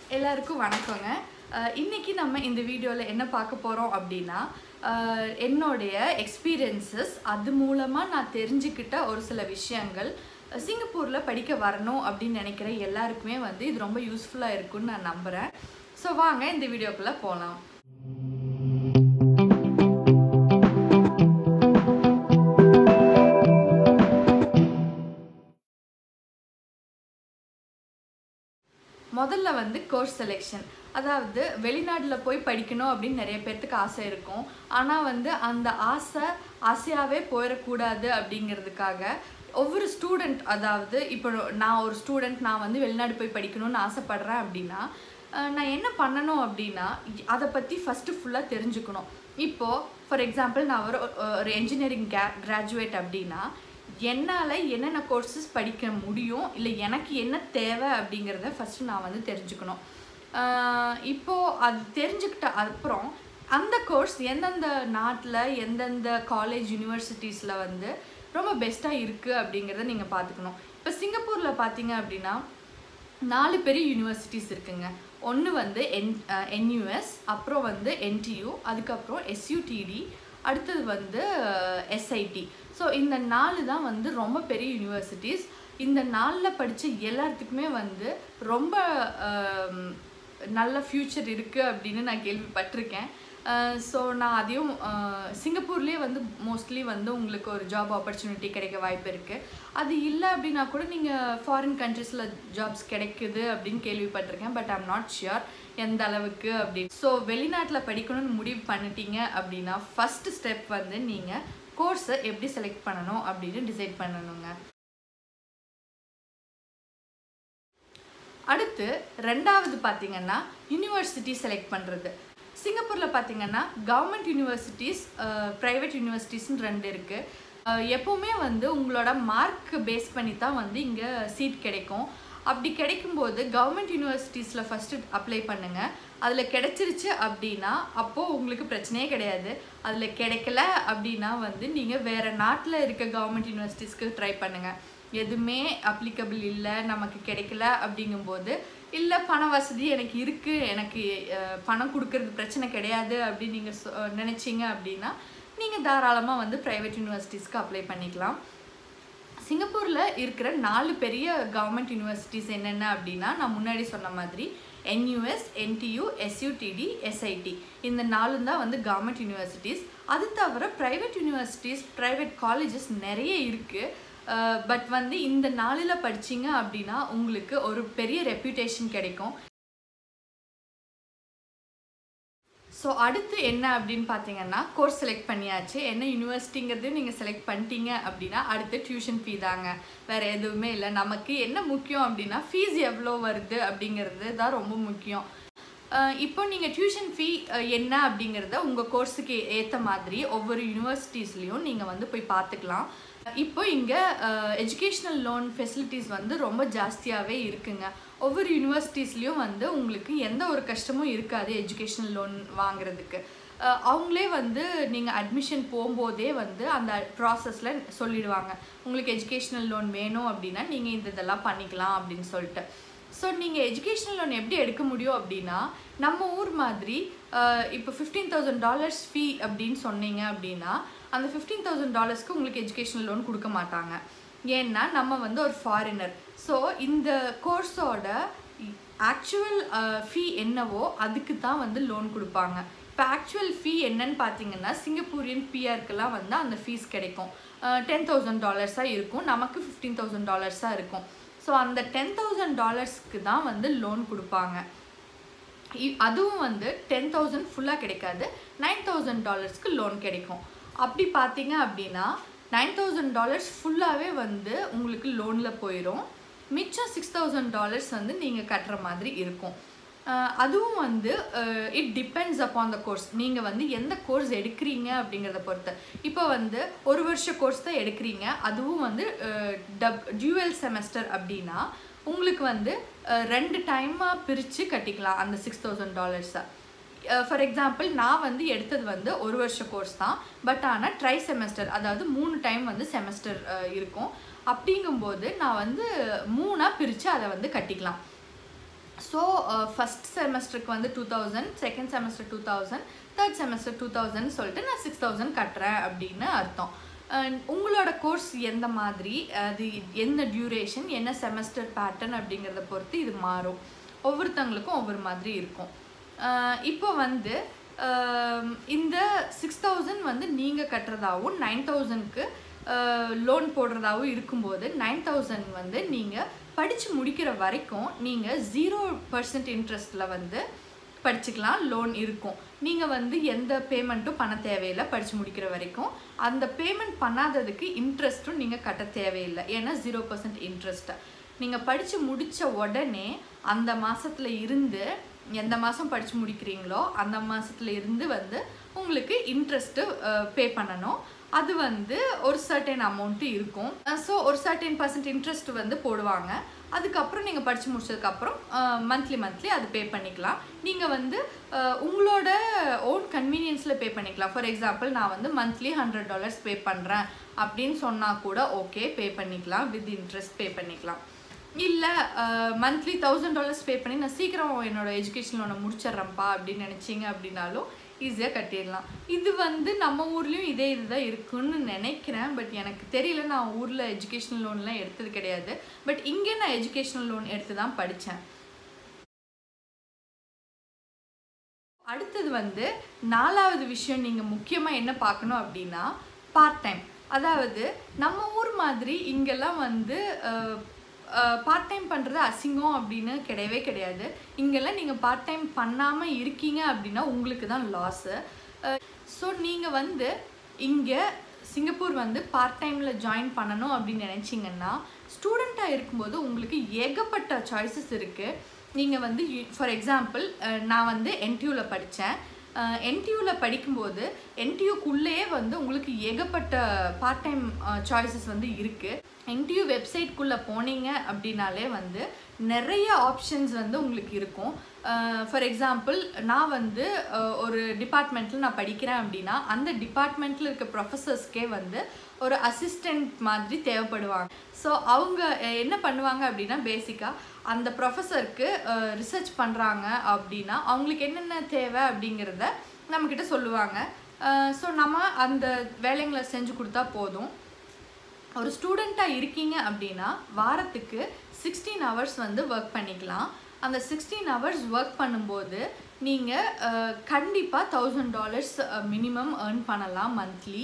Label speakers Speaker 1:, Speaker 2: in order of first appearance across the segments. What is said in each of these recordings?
Speaker 1: எல்லாருக்கும் வணக்கங்க அஹ் இன்னைக்கு நம்ம இந்த வீடியோவில் என்ன பார்க்க போகிறோம் அப்படின்னா அஹ் என்னுடைய எக்ஸ்பீரியன்சஸ் அது மூலமாக நான் தெரிஞ்சுக்கிட்ட ஒரு சில விஷயங்கள் அஹ் சிங்கப்பூரில் படிக்க வரணும் அப்படின்னு நினைக்கிற எல்லாருக்குமே வந்து இது ரொம்ப யூஸ்ஃபுல்லாக இருக்கும்னு நான் நம்புகிறேன் ஸோ வாங்க இந்த வீடியோக்குள்ளே போகலாம் முதல்ல வந்து கோர்ஸ் செலெக்ஷன் அதாவது வெளிநாட்டில் போய் படிக்கணும் அப்படின்னு நிறைய பேர்த்துக்கு ஆசை இருக்கும் ஆனால் வந்து அந்த ஆசை ஆசையாகவே போயிடக்கூடாது அப்படிங்கிறதுக்காக ஒவ்வொரு ஸ்டூடெண்ட் அதாவது இப்போ நான் ஒரு ஸ்டூடெண்ட் நான் வந்து வெளிநாடு போய் படிக்கணும்னு ஆசைப்பட்றேன் அப்படின்னா அஹ் நான் என்ன பண்ணணும் அப்படின்னா அதை பற்றி ஃபஸ்ட்டு ஃபுல்லாக தெரிஞ்சுக்கணும் இப்போது ஃபார் எக்ஸாம்பிள் நான் ஒரு ஒரு என்ஜினியரிங் கே கிராஜுவேட் அப்படின்னா என்னால் என்னென்ன கோர்சஸ் படிக்க முடியும் இல்லை எனக்கு என்ன தேவை அப்படிங்கிறத ஃபஸ்ட்டு நான் வந்து தெரிஞ்சுக்கணும் ஆஹ் இப்போது அது தெரிஞ்சுக்கிட்ட அப்புறம் அந்த கோர்ஸ் எந்தெந்த நாட்டில் எந்தெந்த காலேஜ் யூனிவர்சிட்டிஸில் வந்து ரொம்ப பெஸ்ட்டாக இருக்குது அப்படிங்கிறத நீங்கள் பார்த்துக்கணும் இப்போ சிங்கப்பூரில் பார்த்தீங்க அப்படின்னா நாலு பெரிய யூனிவர்சிட்டிஸ் இருக்குங்க ஒன்று வந்து என் என்யூஎஸ் அப்புறம் வந்து என்டியூ அதுக்கப்புறம் எஸ்யூடிடி அடுத்தது வந்து எஸ்ஐடி ஸோ இந்த நாலு தான் வந்து ரொம்ப பெரிய யூனிவர்சிட்டிஸ் இந்த நாளில் படித்த எல்லாத்துக்குமே வந்து ரொம்ப ஆம், நல்ல ஃப்யூச்சர் இருக்குது அப்படின்னு நான் கேள்விப்பட்டிருக்கேன் ஸோ நான் அதையும் அஹ், சிங்கப்பூர்லேயே வந்து மோஸ்ட்லி வந்து உங்களுக்கு ஒரு ஜாப் ஆப்பர்ச்சுனிட்டி கிடைக்க வாய்ப்பு இருக்குது அது இல்லை அப்படின்னா கூட நீங்கள் ஃபாரின் கண்ட்ரீஸில் ஜாப்ஸ் கிடைக்குது அப்படின்னு கேள்விப்பட்டிருக்கேன் பட் ஐம் நாட் ஷியோர் எந்த அளவுக்கு அப்படின்னு ஸோ வெளிநாட்டில் படிக்கணும்னு முடிவு பண்ணிட்டீங்க அப்படின்னா ஃபஸ்ட்டு ஸ்டெப் வந்து நீங்கள் கோர்ஸை எப்படி செலக்ட் பண்ணணும் அப்படின்னு டிசைட் பண்ணணுங்க அடுத்து ரெண்டாவது பார்த்தீங்கன்னா யூனிவர்சிட்டி செலக்ட் பண்ணுறது சிங்கப்பூரில் பார்த்தீங்கன்னா கவர்மெண்ட் யூனிவர்சிட்டிஸ் ப்ரைவேட் யூனிவர்சிட்டிஸ்னு ரெண்டு இருக்குது எப்போவுமே வந்து உங்களோட மார்க் பேஸ் பண்ணி தான் வந்து இங்கே சீட் கிடைக்கும் அப்படி கிடைக்கும்போது கவர்மெண்ட் யூனிவர்சிட்டிஸில் ஃபஸ்ட்டு அப்ளை பண்ணுங்கள் அதில் கிடைச்சிருச்சு அப்படின்னா அப்போது உங்களுக்கு பிரச்சனையே கிடையாது அதில் கிடைக்கல அப்படின்னா வந்து நீங்கள் வேறு நாட்டில் இருக்க கவர்மெண்ட் யூனிவர்சிட்டிஸ்க்கு ட்ரை பண்ணுங்கள் எதுவுமே அப்ளிகபிள் இல்லை நமக்கு கிடைக்கல அப்படிங்கும்போது இல்லை பண வசதி எனக்கு இருக்குது எனக்கு அஹ், பணம் கொடுக்கறது பிரச்சனை கிடையாது அப்படின்னு நீங்கள் சொ நினச்சிங்க அப்படின்னா நீங்கள் தாராளமாக வந்து ப்ரைவேட் யூனிவர்சிட்டிஸ்க்கு அப்ளை பண்ணிக்கலாம் சிங்கப்பூரில் இருக்கிற நாலு பெரிய கவர்மெண்ட் யூனிவர்சிட்டிஸ் என்னென்ன அப்படின்னா நான் முன்னாடி சொன்ன மாதிரி என்யூஎஸ் என்டியூ எஸ்யூடிடி எஸ்ஐடி இந்த நாலு தான் வந்து கவர்மெண்ட் யூனிவர்சிட்டிஸ் அது தவிர ப்ரைவேட் யூனிவர்சிட்டிஸ் ப்ரைவேட் காலேஜஸ் நிறைய இருக்குது பட் வந்து இந்த நாளில் படிச்சீங்க அப்படின்னா உங்களுக்கு ஒரு பெரிய ரெப்யூட்டேஷன் கிடைக்கும் ஸோ அடுத்து என்ன அப்படின்னு பார்த்தீங்கன்னா கோர்ஸ் செலக்ட் பண்ணியாச்சு என்ன யூனிவர்சிட்டிங்கிறதையும் நீங்கள் செலக்ட் பண்ணிட்டீங்க அப்படின்னா அடுத்து டியூஷன் ஃபீ தாங்க வேறு எதுவுமே இல்லை நமக்கு என்ன முக்கியம் அப்படின்னா ஃபீஸ் எவ்வளோ வருது அப்படிங்கிறது தான் ரொம்ப முக்கியம் அஹ் இப்போ நீங்கள் டியூஷன் ஃபீ என்ன அப்படிங்கிறத உங்கள் கோர்ஸுக்கு ஏற்ற மாதிரி ஒவ்வொரு யூனிவர்சிட்டிஸ்லேயும் நீங்கள் வந்து போய் பார்த்துக்கலாம் இப்போ இங்கே எஜுகேஷ்னல் லோன் ஃபெசிலிட்டிஸ் வந்து ரொம்ப ஜாஸ்தியாகவே இருக்குங்க ஒவ்வொரு யூனிவர்சிட்டிஸ்லேயும் வந்து உங்களுக்கு எந்த ஒரு கஷ்டமும் இருக்காது எஜுகேஷ்னல் லோன் வாங்குறதுக்கு அஹ் அவங்களே வந்து நீங்கள் அட்மிஷன் போகும்போதே வந்து அந்த ப்ராசஸில் சொல்லிடுவாங்க உங்களுக்கு எஜுகேஷ்னல் லோன் வேணும் அப்படின்னா நீங்கள் இந்த இதெல்லாம் பண்ணிக்கலாம் அப்படின்னு சொல்லிட்டு ஸோ நீங்கள் எஜுகேஷனல் லோன் எப்படி எடுக்க முடியும் அப்படின்னா நம்ம ஊர் மாதிரி அஹ், இப்போ ஃபிஃப்டீன் தௌசண்ட் டாலர்ஸ் ஃபீ அப்படின்னு சொன்னீங்க அப்படின்னா அந்த ஃபிஃப்டீன் தௌசண்ட் டாலர்ஸ்க்கு உங்களுக்கு எஜுகேஷனல் லோன் கொடுக்க மாட்டாங்க ஏன்னா நம்ம வந்து ஒரு ஃபாரினர் ஸோ இந்த கோர்ஸோட ஆக்சுவல் ஃபீ என்னவோ அதுக்கு தான் வந்து லோன் கொடுப்பாங்க இப்போ ஆக்சுவல் ஃபீ என்னன்னு பார்த்தீங்கன்னா சிங்கப்பூரியன் பிஆருக்கெல்லாம் வந்து அந்த ஃபீஸ் கிடைக்கும் டென் தௌசண்ட் டாலர்ஸாக இருக்கும் நமக்கு ஃபிஃப்டீன் தௌசண்ட் டாலர்ஸாக இருக்கும் ஸோ அந்த டென் தௌசண்ட் டாலர்ஸ்க்கு தான் வந்து லோன் கொடுப்பாங்க இ- அதுவும் வந்து டென் தௌசண்ட் ஃபுல்லாக கிடைக்காது நைன் தௌசண்ட் டாலர்ஸ்க்கு லோன் கிடைக்கும் அப்படி பார்த்தீங்க அப்படின்னா நைன் தௌசண்ட் டாலர்ஸ் ஃபுல்லாகவே வந்து உங்களுக்கு லோனில் போயிடும் மிச்சம் சிக்ஸ் தௌசண்ட் டாலர்ஸ் வந்து நீங்கள் கட்டுற மாதிரி இருக்கும் அஹ் அதுவும் வந்து it depends upon the course நீங்கள் வந்து எந்த கோர்ஸ் எடுக்கிறீங்க அப்படிங்கிறத பொறுத்து இப்போ வந்து ஒரு வருஷ கோர்ஸ் தான் எடுக்கிறீங்க அதுவும் வந்து டப் டியூவல் செமஸ்டர் அப்படின்னா உங்களுக்கு வந்து அஹ், ரெண்டு டைமாக பிரித்து கட்டிக்கலாம் அந்த சிக்ஸ் தௌசண்ட் டாலர்ஸை ஃபார் எக்ஸாம்பிள் நான் வந்து எடுத்தது வந்து ஒரு வருஷ கோர்ஸ் தான் பட் ஆனால் ட்ரை செமஸ்டர் அதாவது மூணு டைம் வந்து செமஸ்டர் இருக்கும் அப்படிங்கும்போது நான் வந்து மூணாக பிரித்து அதை வந்து கட்டிக்கலாம் ஸோ ஃபஸ்ட் செமஸ்டருக்கு வந்து two thousand second semester two thousand third semester two thousand சொல்லிட்டு நான் சிக்ஸ் தௌசண்ட் கட்டுறேன் அப்படின்னு அர்த்தம் அண்ட் உங்களோட கோர்ஸ் எந்த மாதிரி அது என்ன டியூரேஷன் என்ன செமஸ்டர் பேட்டர்ன் அப்படிங்கிறத பொறுத்து இது மாறும் ஒவ்வொருத்தவங்களுக்கும் ஒவ்வொரு மாதிரி இருக்கும் அஹ் இப்போ வந்து அஹ் இந்த சிக்ஸ் தௌசண்ட் வந்து நீங்கள் கட்டுறதாவும் நைன் தௌசண்ட்க்கு லோன் போடுறதாவும் இருக்கும்போது நைன் தௌசண்ட் வந்து நீங்கள் படித்து முடிக்கிற வரைக்கும் நீங்கள் ஜீரோ பர்சன்ட் இன்ட்ரெஸ்ட்டில் வந்து படிச்சுக்கலாம் லோன் இருக்கும் நீங்கள் வந்து எந்த பேமெண்ட்டும் பண்ண தேவையில்லை படித்து முடிக்கிற வரைக்கும் அந்த பேமெண்ட் பண்ணாததுக்கு இன்ட்ரெஸ்ட்டும் நீங்கள் கட்ட தேவையில்லை ஏன்னா ஜீரோ பர்சன்ட் இன்ட்ரெஸ்ட்டை நீங்கள் படித்து முடித்த உடனே அந்த மாதத்தில் இருந்து எந்த மாதம் படித்து முடிக்கிறீங்களோ அந்த மாதத்துல இருந்து வந்து உங்களுக்கு இன்ட்ரெஸ்ட்டு பே பண்ணணும் அது வந்து ஒரு சர்டன் அமௌண்ட்டு இருக்கும் ஸோ ஒரு சர்டன் பர்சன்ட் இன்ட்ரெஸ்ட் வந்து போடுவாங்க அதுக்கப்புறம் நீங்கள் படித்து முடிச்சதுக்கப்புறம் மந்த்லி மந்த்லி அது பே பண்ணிக்கலாம் நீங்கள் வந்து அஹ், உங்களோட ஓன் கன்வீனியன்ஸில் பே பண்ணிக்கலாம் ஃபார் எக்ஸாம்பிள் நான் வந்து மந்த்லி ஹண்ட்ரட் டாலர்ஸ் பே பண்ணுறேன் அப்படின்னு சொன்னால் கூட ஓகே பே பண்ணிக்கலாம் வித் இன்ட்ரெஸ்ட் பே பண்ணிக்கலாம் இல்லை மந்த்லி தௌசண்ட் டாலர்ஸ் பே பண்ணி நான் சீக்கிரம் என்னோட எஜுகேஷன் லோனை முடிச்சிட்றேன்ப்பா அப்படின்னு நினச்சிங்க அப்படின்னாலும் ஈஸியாக கட்டிடலாம் இது வந்து நம்ம ஊர்லேயும் இதே இதுதான் இருக்குன்னு நினைக்கிறேன் பட் எனக்கு தெரியல நான் ஊரில் எஜுகேஷனல் லோன்லாம் எடுத்தது கிடையாது பட் இங்கே நான் எஜுகேஷனல் லோன் எடுத்து தான் படித்தேன் அடுத்தது வந்து நாலாவது விஷயம் நீங்கள் முக்கியமாக என்ன பார்க்கணும் அப்படின்னா பார்ட் டைம் அதாவது நம்ம ஊர் மாதிரி இங்கெல்லாம் வந்து பார்ட் டைம் பண்ணுறது அசிங்கம் அப்படின்னு கிடையவே கிடையாது இங்கெல்லாம் நீங்கள் பார்ட் டைம் பண்ணாமல் இருக்கீங்க அப்படின்னா உங்களுக்கு தான் லாஸு ஸோ நீங்கள் வந்து இங்கே சிங்கப்பூர் வந்து பார்ட் டைமில் ஜாயின் பண்ணணும் அப்படின்னு நினச்சிங்கன்னா ஸ்டூடெண்ட்டாக இருக்கும்போது உங்களுக்கு ஏகப்பட்ட சாய்ஸஸ் இருக்குது நீங்கள் வந்து ஃபார் எக்ஸாம்பிள் நான் வந்து என்டியூவில் படித்தேன் என்டியூவில் படிக்கும்போது என்டியூக்குள்ளேயே வந்து உங்களுக்கு ஏகப்பட்ட பார்ட் டைம் சாய்ஸஸ் வந்து இருக்குது என்டியூ வெப்சைட்குள்ளே போனீங்க அப்படின்னாலே வந்து நிறைய ஆப்ஷன்ஸ் வந்து உங்களுக்கு இருக்கும் ஃபார் எக்ஸாம்பிள் நான் வந்து அஹ், ஒரு டிபார்ட்மெண்ட்டில் நான் படிக்கிறேன் அப்படின்னா அந்த டிபார்ட்மெண்ட்டில் இருக்க ப்ரொஃபஸர்ஸ்க்கே வந்து ஒரு அசிஸ்டண்ட் மாதிரி தேவைப்படுவாங்க ஸோ அவங்க அஹ், என்ன பண்ணுவாங்க அப்படின்னா பேசிக்காக அந்த ப்ரொஃபஸருக்கு ரிசர்ச் பண்ணுறாங்க அப்படின்னா அவங்களுக்கு என்னென்ன தேவை அப்படிங்கிறத நம்மக்கிட்ட சொல்லுவாங்க ஸோ நம்ம அந்த வேலைங்களை செஞ்சு கொடுத்தா போதும் ஒரு ஸ்டூடெண்ட்டாக இருக்கீங்க அப்படின்னா வாரத்துக்கு சிக்ஸ்டீன் ஹவர்ஸ் வந்து ஒர்க் பண்ணிக்கலாம் அந்த சிக்ஸ்டீன் ஹவர்ஸ் ஒர்க் பண்ணும்போது நீங்கள் கண்டிப்பாக தௌசண்ட் டாலர்ஸ் மினிமம் earn பண்ணலாம் மந்த்லி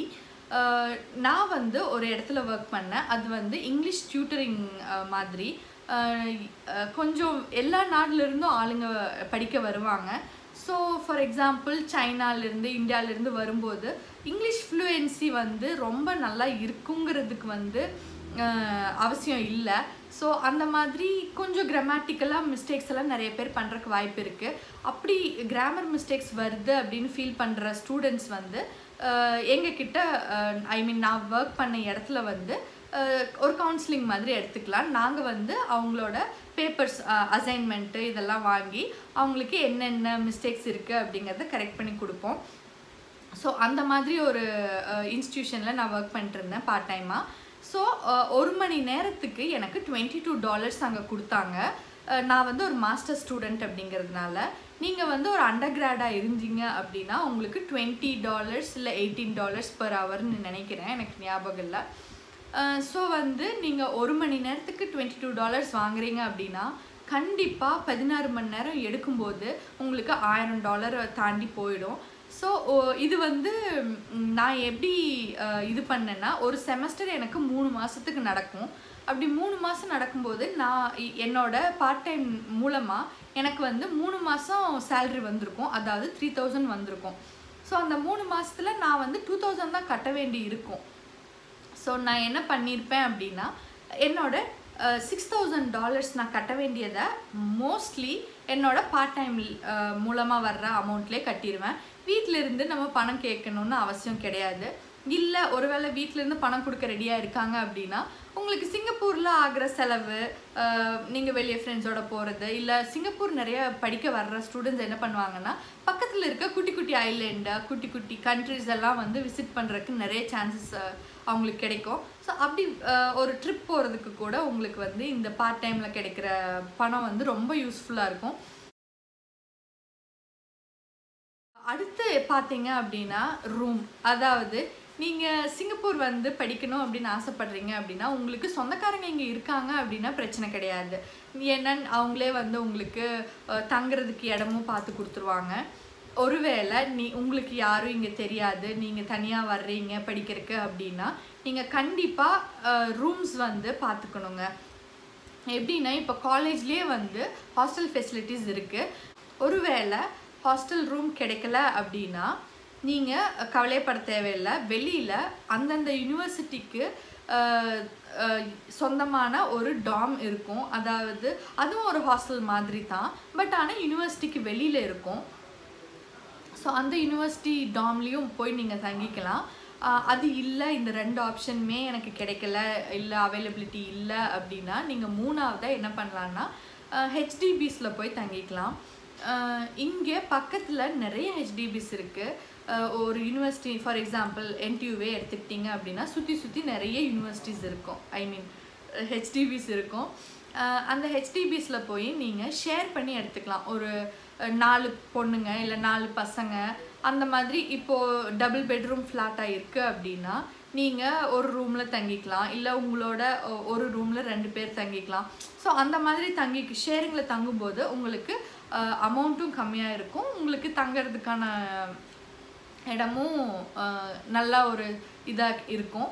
Speaker 1: நான் வந்து ஒரு இடத்துல ஒர்க் பண்ணேன் அது வந்து இங்கிலீஷ் டியூட்டரிங் மாதிரி அஹ், அஹ், கொஞ்சம் எல்லா நாட்டிலேருந்தும் ஆளுங்க படிக்க வருவாங்க ஸோ ஃபார் எக்ஸாம்பிள் சைனாலேருந்து இந்தியாவிலேருந்து வரும்போது இங்கிலீஷ் ஃப்ளூயன்சி வந்து ரொம்ப நல்லா இருக்குங்கிறதுக்கு வந்து அஹ், அவசியம் இல்லை ஸோ அந்த மாதிரி கொஞ்சம் கிராமட்டிக்கலாக மிஸ்டேக்ஸ் எல்லாம் நிறைய பேர் பண்ணுறக்கு வாய்ப்பு இருக்குது அப்படி கிராமர் மிஸ்டேக்ஸ் வருது அப்படின்னு ஃபீல் பண்ணுற ஸ்டூடெண்ட்ஸ் வந்து அஹ், எங்ககிட்ட ஐ மீன் நான் ஒர்க் பண்ண இடத்துல வந்து அஹ், ஒரு கவுன்சிலிங் மாதிரி எடுத்துக்கலாம் நாங்கள் வந்து அவங்களோட பேப்பர்ஸ் அசைன்மெண்ட்டு இதெல்லாம் வாங்கி அவங்களுக்கு என்னென்ன மிஸ்டேக்ஸ் இருக்குது அப்படிங்கிறத கரெக்ட் பண்ணி கொடுப்போம் ஸோ அந்த மாதிரி ஒரு இன்ஸ்டியூஷனில் நான் ஒர்க் பண்ணிட்டு இருந்தேன் பார்ட் டைமாக ஸோ ஒரு மணி நேரத்துக்கு எனக்கு டுவெண்ட்டி டூ டாலர்ஸ் அங்கே கொடுத்தாங்க அஹ், நான் வந்து ஒரு மாஸ்டர் ஸ்டூடெண்ட் அப்படிங்கிறதுனால நீங்கள் வந்து ஒரு அண்டர் கிராடாக இருந்தீங்க அப்படின்னா உங்களுக்கு டுவெண்ட்டி டாலர்ஸ் இல்லை எயிட்டீன் டாலர்ஸ் பர் ஹவர்னு நினைக்கிறேன் எனக்கு ஞாபகம் இல்லை ஸோ வந்து நீங்கள் ஒரு மணி நேரத்துக்கு டுவெண்ட்டி டூ டாலர்ஸ் வாங்குறீங்க அப்படின்னா கண்டிப்பாக பதினாறு மணி நேரம் எடுக்கும்போது உங்களுக்கு ஆயிரம் டாலர் தாண்டி போயிடும் ஸோ இது வந்து ம், நான் எப்படி அஹ், இது பண்ணேன்னா ஒரு செமஸ்டர் எனக்கு மூணு மாதத்துக்கு நடக்கும் அப்படி மூணு மாதம் நடக்கும்போது நான் இ- என்னோட பார்ட் டைம் மூலமாக எனக்கு வந்து மூணு மாதம் சேல்ரி வந்திருக்கும் அதாவது த்ரீ தௌசண்ட் வந்திருக்கும் ஸோ அந்த மூணு மாதத்தில் நான் வந்து டூ தௌசண்ட் தான் கட்ட வேண்டி இருக்கும் ஸோ நான் என்ன பண்ணியிருப்பேன் அப்படின்னா என்னோட சிக்ஸ் தௌசண்ட் டாலர்ஸ் நான் கட்ட வேண்டியதை மோஸ்ட்லி என்னோட பார்ட் டைம் மூலமாக வர்ற அமௌண்ட்லேயே கட்டிடுவேன் வீட்டில இருந்து நம்ம பணம் கேட்கணும்னு அவசியம் கிடையாது இல்லை ஒருவேளை வீட்டிலேருந்து பணம் கொடுக்க ரெடியாக இருக்காங்க அப்படின்னா உங்களுக்கு சிங்கப்பூரில் ஆகிற செலவு நீங்கள் வெளியே ஃப்ரெண்ட்ஸோட போகிறது இல்லை சிங்கப்பூர் நிறைய படிக்க வர்ற ஸ்டூடெண்ட்ஸ் என்ன பண்ணுவாங்கன்னா பக்கத்தில் இருக்க குட்டி குட்டி ஐலேண்டு குட்டி குட்டி கண்ட்ரிஸ் எல்லாம் வந்து விசிட் பண்ணுறதுக்கு நிறைய சான்சஸ் அவங்களுக்கு கிடைக்கும் ஸோ அப்படி அஹ், ஒரு ட்ரிப் போகிறதுக்கு கூட உங்களுக்கு வந்து இந்த பார்ட் டைமில் கிடைக்கிற பணம் வந்து ரொம்ப யூஸ்ஃபுல்லாக இருக்கும் அடுத்து பார்த்தீங்க அப்படின்னா ரூம் அதாவது நீங்கள் சிங்கப்பூர் வந்து படிக்கணும் அப்படின்னு ஆசைப்படுறீங்க அப்படின்னா உங்களுக்கு சொந்தக்காரங்க இங்கே இருக்காங்க அப்படின்னா பிரச்சனை கிடையாது ஏன்னா அவங்களே வந்து உங்களுக்கு அஹ், தங்குறதுக்கு இடமும் பார்த்து கொடுத்துருவாங்க ஒருவேளை நீ உங்களுக்கு யாரும் இங்கே தெரியாது நீங்கள் தனியாக வர்றீங்க படிக்கிறதுக்கு அப்படின்னா நீங்கள் கண்டிப்பாக ரூம்ஸ் வந்து பார்த்துக்கணுங்க எப்படின்னா இப்போ காலேஜ்லேயே வந்து ஹாஸ்டல் ஃபெசிலிட்டிஸ் இருக்குது ஒருவேளை ஹாஸ்டல் ரூம் கிடைக்கல அப்படின்னா நீங்கள் கவலைப்பட தேவையில்லை வெளியில் அந்தந்த யூனிவர்சிட்டிக்கு சொந்தமான ஒரு டாம் இருக்கும் அதாவது அதுவும் ஒரு ஹாஸ்டல் மாதிரி தான் பட் ஆனால் யூனிவர்சிட்டிக்கு வெளியில் இருக்கும் ஸோ அந்த யூனிவர்சிட்டி டாம்லேயும் போய் நீங்கள் தங்கிக்கலாம் ஆஹ் அது இல்லை இந்த ரெண்டு ஆப்ஷனுமே எனக்கு கிடைக்கல இல்லை அவைலபிலிட்டி இல்லை அப்படின்னா நீங்கள் மூணாவதாக என்ன பண்ணலான்னா ஹெச்டிபிஸில் போய் தங்கிக்கலாம் இங்கே பக்கத்தில் நிறைய ஹெச்டிபிஸ் இருக்குது ஒரு யூனிவர்சிட்டி ஃபார் எக்ஸாம்பிள் என்டியூவே எடுத்துக்கிட்டிங்க அப்படின்னா சுற்றி சுற்றி நிறைய யூனிவர்சிட்டிஸ் இருக்கும் ஐ மீன் ஹெச்டிபிஸ் இருக்கும் அஹ் அந்த ஹெச்டிபிஸில் போய் நீங்கள் ஷேர் பண்ணி எடுத்துக்கலாம் ஒரு அஹ், நாலு பொண்ணுங்க இல்லை நாலு பசங்க அந்த மாதிரி இப்போது டபுள் பெட்ரூம் ஃப்ளாட்டாக இருக்குது அப்படின்னா நீங்கள் ஒரு ரூமில் தங்கிக்கலாம் இல்லை உங்களோட ஒ- ஒரு ரூமில் ரெண்டு பேர் தங்கிக்கலாம் ஸோ அந்த மாதிரி தங்கி ஷேரிங்கில் தங்கும்போது உங்களுக்கு அமௌண்ட்டும் கம்மியாக இருக்கும் உங்களுக்கு தங்கறதுக்கான இடமும் அஹ், நல்லா ஒரு இதாக இருக்கும்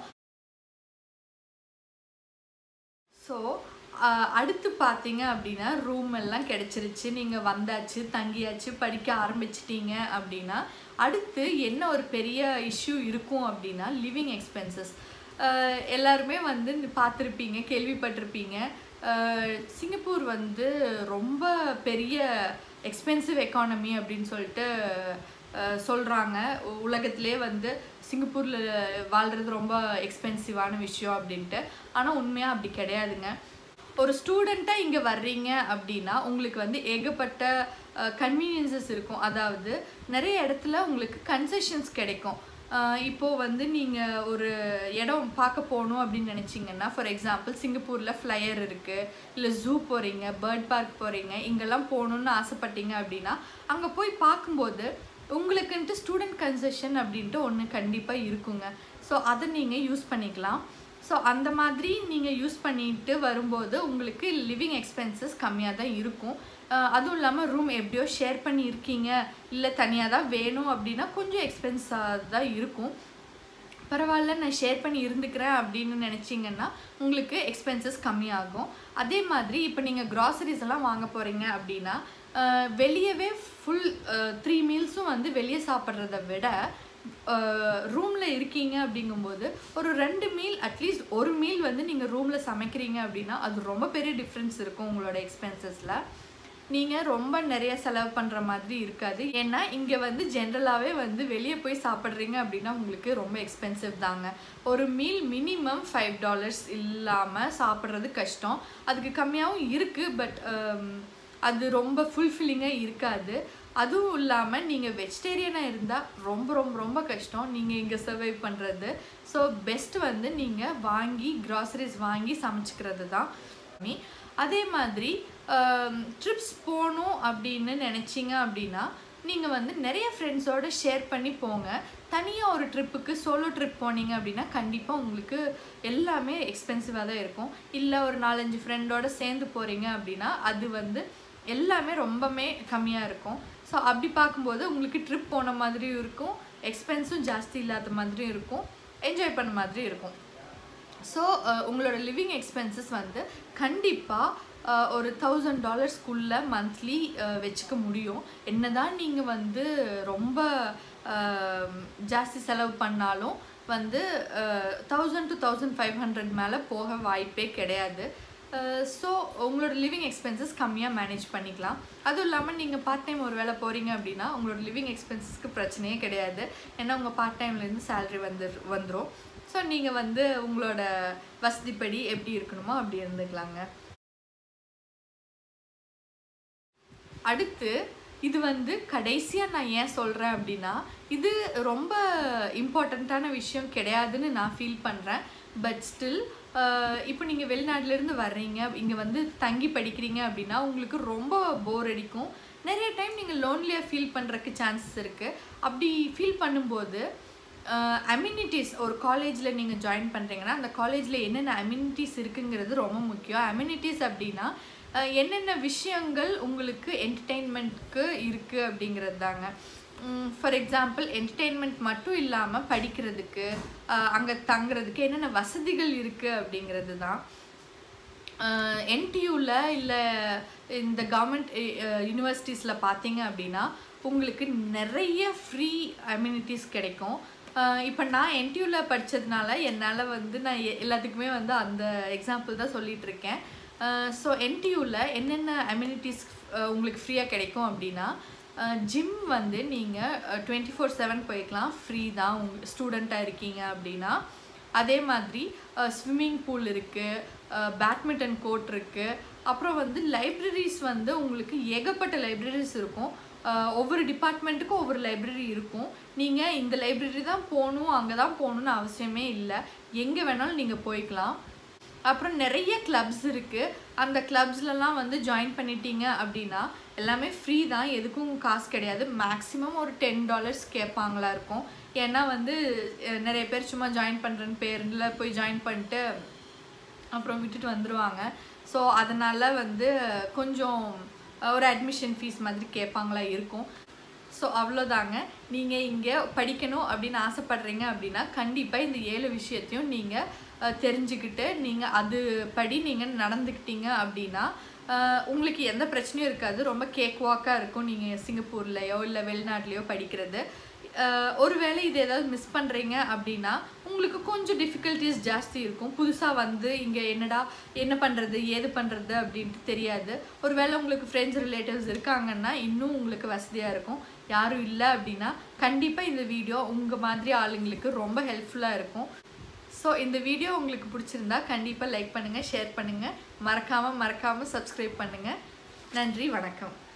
Speaker 1: ஸோ அடுத்து பார்த்தீங்க அப்படின்னா ரூம் எல்லாம் கிடைச்சிருச்சு நீங்கள் வந்தாச்சு தங்கியாச்சு படிக்க ஆரம்பிச்சிட்டீங்க அப்படின்னா அடுத்து என்ன ஒரு பெரிய இஷ்யூ இருக்கும் அப்படின்னா லிவிங் எக்ஸ்பென்சஸ் எல்லாருமே வந்து பார்த்துருப்பீங்க கேள்விப்பட்டிருப்பீங்க அஹ், சிங்கப்பூர் வந்து ரொம்ப பெரிய எக்ஸ்பென்சிவ் எக்கானமி அப்படின்னு சொல்லிட்டு சொல்கிறாங்க உலகத்திலே வந்து சிங்கப்பூரில் வாழ்கிறது ரொம்ப எக்ஸ்பென்சிவான விஷயம் அப்படின்ட்டு ஆனால் உண்மையாக அப்படி கிடையாதுங்க ஒரு ஸ்டூடெண்ட்டாக இங்கே வர்றீங்க அப்படின்னா உங்களுக்கு வந்து ஏகப்பட்ட கன்வீனியன்சஸ் இருக்கும் அதாவது நிறைய இடத்துல உங்களுக்கு கன்செஷன்ஸ் கிடைக்கும் அஹ் இப்போ வந்து நீங்கள் ஒரு இடம் பார்க்க போகணும் அப்படின்னு நினச்சிங்கன்னா ஃபார் எக்ஸாம்பிள் சிங்கப்பூரில் ஃப்ளையர் இருக்குது இல்லை ஜூ போகிறீங்க பேர்ட் பார்க் போகிறீங்க இங்கெல்லாம் போகணுன்னு ஆசைப்பட்டீங்க அப்படின்னா அங்கே போய் பார்க்கும்போது உங்களுக்குன்ட்டு ஸ்டூடெண்ட் கன்செஷன் அப்படின்ட்டு ஒன்று கண்டிப்பாக இருக்குங்க ஸோ அதை நீங்கள் யூஸ் பண்ணிக்கலாம் ஸோ அந்த மாதிரி நீங்கள் யூஸ் பண்ணிட்டு வரும்போது உங்களுக்கு லிவிங் எக்ஸ்பென்சஸ் கம்மியாக தான் இருக்கும் அஹ் அதுவும் இல்லாமல் ரூம் எப்படியோ ஷேர் பண்ணி இருக்கீங்க இல்லை தனியாக தான் வேணும் அப்படின்னா கொஞ்சம் எக்ஸ்பென்ஸாக தான் இருக்கும் பரவாயில்ல நான் ஷேர் பண்ணி இருந்துக்கிறேன் அப்படின்னு நினச்சிங்கன்னா உங்களுக்கு எக்ஸ்பென்சஸ் கம்மியாகும் அதே மாதிரி இப்போ நீங்கள் க்ராசரிஸ் எல்லாம் வாங்க போகிறீங்க அப்படின்னா அஹ் வெளியவே ஃபுல் த்ரீ மீல்ஸும் வந்து வெளியே சாப்பிட்றத விட ரூமில் இருக்கீங்க அப்படிங்கும்போது ஒரு ரெண்டு மீல் அட்லீஸ்ட் ஒரு மீல் வந்து நீங்கள் ரூமில் சமைக்கிறீங்க அப்படின்னா அது ரொம்ப பெரிய டிஃப்ரென்ஸ் இருக்கும் உங்களோட எக்ஸ்பென்சஸில் நீங்கள் ரொம்ப நிறைய செலவு பண்ணுற மாதிரி இருக்காது ஏன்னா இங்கே வந்து ஜென்ரலாகவே வந்து வெளியே போய் சாப்பிட்றீங்க அப்படின்னா உங்களுக்கு ரொம்ப எக்ஸ்பென்சிவ் தாங்க ஒரு மீல் மினிமம் ஃபைவ் டாலர்ஸ் இல்லாமல் சாப்பிட்றது கஷ்டம் அதுக்கு கம்மியாகவும் இருக்குது பட் அது ரொம்ப ஃபுல்ஃபில்லிங்காக இருக்காது அதுவும் இல்லாமல் நீங்கள் வெஜிடேரியனாக இருந்தால் ரொம்ப ரொம்ப ரொம்ப கஷ்டம் நீங்கள் இங்கே சர்வைவ் பண்ணுறது ஸோ பெஸ்ட் வந்து நீங்கள் வாங்கி க்ராசரிஸ் வாங்கி சமைச்சிக்கிறது தான் மீ அதே மாதிரி ட்ரிப்ஸ் போகணும் அப்படின்னு நினச்சிங்க அப்படின்னா நீங்கள் வந்து நிறைய ஃப்ரெண்ட்ஸோடு ஷேர் பண்ணி போங்க தனியாக ஒரு ட்ரிப்புக்கு சோலோ ட்ரிப் போனீங்க அப்படின்னா கண்டிப்பாக உங்களுக்கு எல்லாமே எக்ஸ்பென்சிவாக தான் இருக்கும் இல்லை ஒரு நாலஞ்சு ஃப்ரெண்டோட சேர்ந்து போகிறீங்க அப்படின்னா அது வந்து எல்லாமே ரொம்பவே கம்மியாக இருக்கும் ஸோ அப்படி பார்க்கும்போது உங்களுக்கு ட்ரிப் போன மாதிரியும் இருக்கும் எக்ஸ்பென்ஸும் ஜாஸ்தி இல்லாத மாதிரியும் இருக்கும் என்ஜாய் பண்ண மாதிரி இருக்கும் ஸோ உங்களோட லிவிங் எக்ஸ்பென்சஸ் வந்து கண்டிப்பாக ஒரு தௌசண்ட் டாலர்ஸ்க்குள்ளே மந்த்லி வச்சுக்க முடியும் என்னதான் நீங்கள் வந்து ரொம்ப அஹ், ஜாஸ்தி செலவு பண்ணாலும் வந்து thousand to thousand five hundred மேலே போக வாய்ப்பே கிடையாது ஸோ உங்களோட லிவிங் எக்ஸ்பென்சஸ் கம்மியாக மேனேஜ் பண்ணிக்கலாம் அதுவும் இல்லாமல் நீங்கள் பார்ட் டைம் ஒரு வேலை போகிறீங்க அப்படின்னா உங்களோட லிவிங் எக்ஸ்பென்சஸ்க்கு பிரச்சனையே கிடையாது ஏன்னா உங்கள் பார்ட் டைம்லேருந்து சேலரி வந்து வந்துடும் ஸோ நீங்கள் வந்து உங்களோட வசதிப்படி எப்படி இருக்கணுமோ அப்படி இருந்துக்கலாங்க அடுத்து இது வந்து கடைசியாக நான் ஏன் சொல்கிறேன் அப்படின்னா இது ரொம்ப இம்பார்ட்டண்ட்டான விஷயம் கிடையாதுன்னு நான் ஃபீல் பண்ணுறேன் பட் ஸ்டில் இப்போ நீங்கள் வெளிநாட்டிலேருந்து வர்றீங்க இங்கே வந்து தங்கி படிக்கிறீங்க அப்படின்னா உங்களுக்கு ரொம்ப போர் அடிக்கும் நிறைய டைம் நீங்கள் லோன்லியாக ஃபீல் பண்ணுறக்கு சான்சஸ் இருக்குது அப்படி ஃபீல் பண்ணும்போது அம்யூனிட்டிஸ் ஒரு காலேஜில் நீங்கள் ஜாயின் பண்ணுறீங்கன்னா அந்த காலேஜில் என்னென்ன அம்யூனிட்டிஸ் இருக்குங்கிறது ரொம்ப முக்கியம் அம்யூனிட்டிஸ் அப்படின்னா என்னென்ன விஷயங்கள் உங்களுக்கு என்டர்டெயின்மெண்ட்க்கு இருக்குது அப்படிங்கிறது தாங்க ஃபார் எக்ஸாம்பிள் என்டர்டெயின்மெண்ட் மட்டும் இல்லாமல் படிக்கிறதுக்கு அங்கே தங்குறதுக்கு என்னென்ன வசதிகள் இருக்குது அப்படிங்கிறது தான் என்டியூவில் இல்லை இந்த கவர்மெண்ட் யூனிவர்சிட்டிஸில் பார்த்தீங்க அப்படின்னா உங்களுக்கு நிறைய ஃப்ரீ அம்யூனிட்டிஸ் கிடைக்கும் இப்போ நான் என்டியூவில் படித்ததுனால என்னால் வந்து நான் எல்லாத்துக்குமே வந்து அந்த எக்ஸாம்பிள் தான் சொல்லிகிட்ருக்கேன் ஸோ என்டியூவில் என்னென்ன அம்யூனிட்டிஸ் உங்களுக்கு ஃப்ரீயாக கிடைக்கும் அப்படின்னா ஜிம் வந்து நீங்கள் டுவெண்ட்டி ஃபோர் செவன் போய்க்கலாம் ஃப்ரீ தான் உங் ஸ்டூடெண்ட்டாக இருக்கீங்க அப்படின்னா அதே மாதிரி ஸ்விம்மிங் பூல் இருக்குது பேட்மிண்டன் கோர்ட் இருக்குது அப்புறம் வந்து லைப்ரரிஸ் வந்து உங்களுக்கு ஏகப்பட்ட லைப்ரரிஸ் இருக்கும் ஒவ்வொரு டிபார்ட்மெண்ட்டுக்கும் ஒவ்வொரு லைப்ரரி இருக்கும் நீங்கள் இந்த லைப்ரரி தான் போகணும் அங்கே தான் போகணுன்னு அவசியமே இல்லை எங்கே வேணாலும் நீங்கள் போய்க்கலாம் அப்புறம் நிறைய கிளப்ஸ் இருக்குது அந்த கிளப்ஸ்லலாம் வந்து ஜாயின் பண்ணிட்டீங்க அப்படின்னா எல்லாமே ஃப்ரீ தான் எதுக்கும் காசு கிடையாது மேக்ஸிமம் ஒரு டென் டாலர்ஸ் கேட்பாங்களா இருக்கும் ஏன்னா வந்து நிறைய பேர் சும்மா ஜாயின் பண்ணுறேன்னு பேரில் போய் ஜாயின் பண்ணிட்டு அப்புறம் விட்டுட்டு வந்துடுவாங்க ஸோ அதனால் வந்து கொஞ்சம் ஒரு அட்மிஷன் ஃபீஸ் மாதிரி கேட்பாங்களா இருக்கும் ஸோ அவ்வளோதாங்க நீங்கள் இங்கே படிக்கணும் அப்படின்னு ஆசைப்படுறீங்க அப்படின்னா கண்டிப்பாக இந்த ஏழு விஷயத்தையும் நீங்கள் தெரிஞ்சுக்கிட்டு நீங்கள் அது படி நீங்கள் நடந்துக்கிட்டீங்க அப்படின்னா உங்களுக்கு எந்த பிரச்சனையும் இருக்காது ரொம்ப கேக் வாக்காக இருக்கும் நீங்கள் சிங்கப்பூர்லேயோ இல்லை வெளிநாட்டிலையோ படிக்கிறது ஒருவேளை இது ஏதாவது மிஸ் பண்ணுறீங்க அப்படின்னா உங்களுக்கு கொஞ்சம் டிஃபிகல்ட்டிஸ் ஜாஸ்தி இருக்கும் புதுசாக வந்து இங்கே என்னடா என்ன பண்ணுறது ஏது பண்ணுறது அப்படின்ட்டு தெரியாது ஒருவேளை உங்களுக்கு ஃப்ரெண்ட்ஸ் ரிலேட்டிவ்ஸ் இருக்காங்கன்னா இன்னும் உங்களுக்கு வசதியாக இருக்கும் யாரும் இல்லை அப்படின்னா கண்டிப்பாக இந்த வீடியோ உங்கள் மாதிரி ஆளுங்களுக்கு ரொம்ப ஹெல்ப்ஃபுல்லாக இருக்கும் ஸோ இந்த வீடியோ உங்களுக்கு பிடிச்சிருந்தா கண்டிப்பாக லைக் பண்ணுங்கள் ஷேர் பண்ணுங்கள் மறக்காமல் மறக்காமல் சப்ஸ்கிரைப் பண்ணுங்கள் நன்றி வணக்கம்